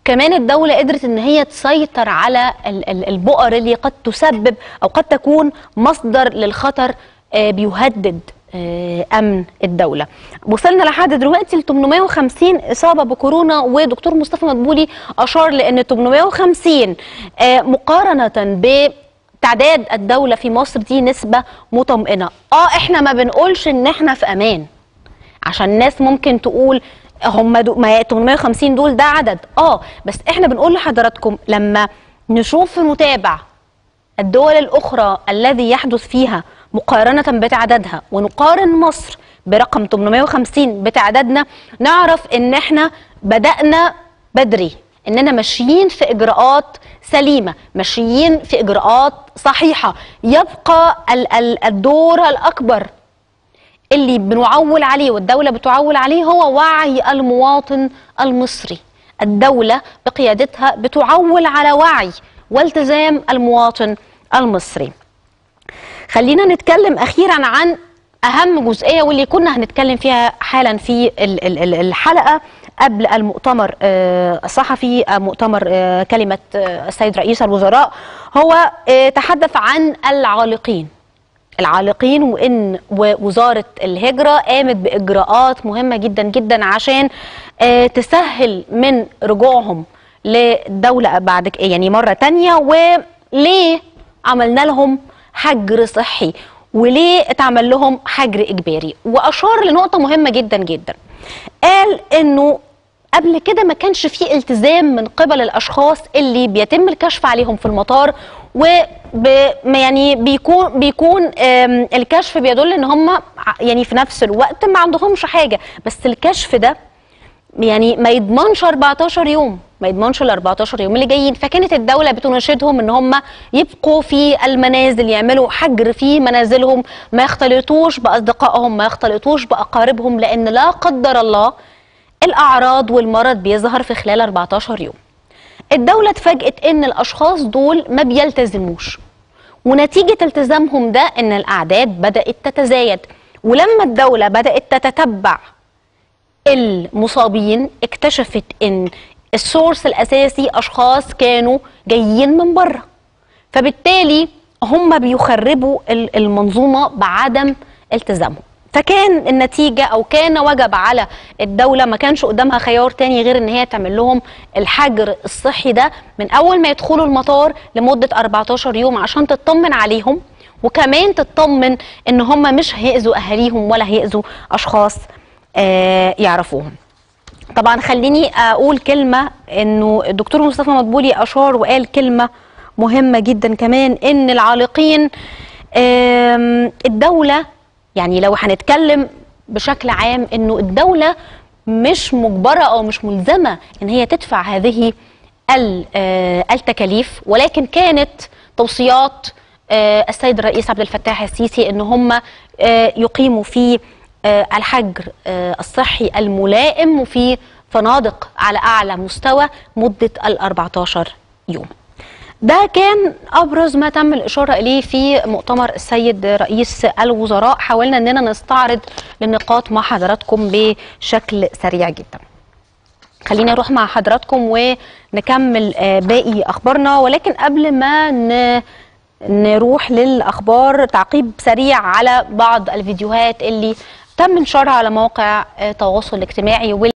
كمان الدولة قدرت ان هي تسيطر على ال- ال- البؤر اللي قد تسبب او قد تكون مصدر للخطر آه، بيهدد آه، امن الدولة وصلنا لحد دلوقتي ل 850 اصابة بكورونا ودكتور مصطفى مدبولي اشار لان 850 آه، مقارنة ب تعداد الدولة في مصر دي نسبة مطمئنة اه احنا ما بنقولش ان احنا في امان عشان الناس ممكن تقول هم دو ما 850 دول ده عدد اه بس احنا بنقول لحضراتكم لما نشوف نتابع الدول الاخرى الذي يحدث فيها مقارنة بتعدادها ونقارن مصر برقم 850 بتعدادنا نعرف ان احنا بدأنا بدري اننا ماشيين في اجراءات سليمة ماشيين في اجراءات صحيحة يبقى ال- ال- الدور الاكبر اللي بنعول عليه والدولة بتعول عليه هو وعي المواطن المصري الدولة بقيادتها بتعول على وعي والتزام المواطن المصري خلينا نتكلم أخيرا عن أهم جزئية واللي كنا هنتكلم فيها حالا في ال- ال- ال- الحلقة قبل المؤتمر آه، الصحفي آه، مؤتمر آه، كلمة آه، السيد رئيس الوزراء هو آه، تحدث عن العالقين العالقين وان ووزاره الهجره قامت باجراءات مهمه جدا جدا عشان آه، تسهل من رجوعهم للدوله بعد ك- يعني مره تانية وليه عملنا لهم حجر صحي وليه اتعمل لهم حجر اجباري واشار لنقطه مهمه جدا جدا قال انه قبل كده ما كانش فيه التزام من قبل الاشخاص اللي بيتم الكشف عليهم في المطار و يعني بيكون بيكون آم، الكشف بيدل ان هم ع- يعني في نفس الوقت ما عندهمش حاجه بس الكشف ده يعني ما يضمنش 14 يوم ما يضمنش ال 14 يوم اللي جايين فكانت الدوله بتناشدهم ان هم يبقوا في المنازل يعملوا حجر في منازلهم ما يختلطوش باصدقائهم ما يختلطوش باقاربهم لان لا قدر الله الاعراض والمرض بيظهر في خلال 14 يوم الدولة اتفاجئت ان الاشخاص دول ما بيلتزموش ونتيجة التزامهم ده ان الاعداد بدأت تتزايد ولما الدولة بدأت تتتبع المصابين اكتشفت ان السورس الاساسي اشخاص كانوا جايين من بره فبالتالي هم بيخربوا ال- المنظومه بعدم التزامهم فكان النتيجة أو كان وجب على الدولة ما كانش قدامها خيار تاني غير إن هي تعمل لهم الحجر الصحي ده من أول ما يدخلوا المطار لمدة 14 يوم عشان تطمن عليهم وكمان تطمن إن هم مش هيأذوا أهاليهم ولا هيأذوا أشخاص آه يعرفوهم طبعا خليني اقول كلمه انه الدكتور مصطفى مدبولي اشار وقال كلمه مهمه جدا كمان ان العالقين آم، الدوله يعني لو هنتكلم بشكل عام انه الدوله مش مجبره او مش ملزمه ان هي تدفع هذه ال- آه، التكاليف ولكن كانت توصيات آه، السيد الرئيس عبد الفتاح السيسي ان هم آه، يقيموا في آه، الحجر آه، الصحي الملائم وفي فنادق على اعلى مستوى مده ال 14 يوم. ده كان ابرز ما تم الاشاره اليه في مؤتمر السيد رئيس الوزراء حاولنا اننا نستعرض النقاط مع حضراتكم بشكل سريع جدا. خلينا نروح مع حضراتكم ونكمل آه، باقي اخبارنا ولكن قبل ما ن... نروح للاخبار تعقيب سريع على بعض الفيديوهات اللي تم انشارها على مواقع آه، التواصل الاجتماعي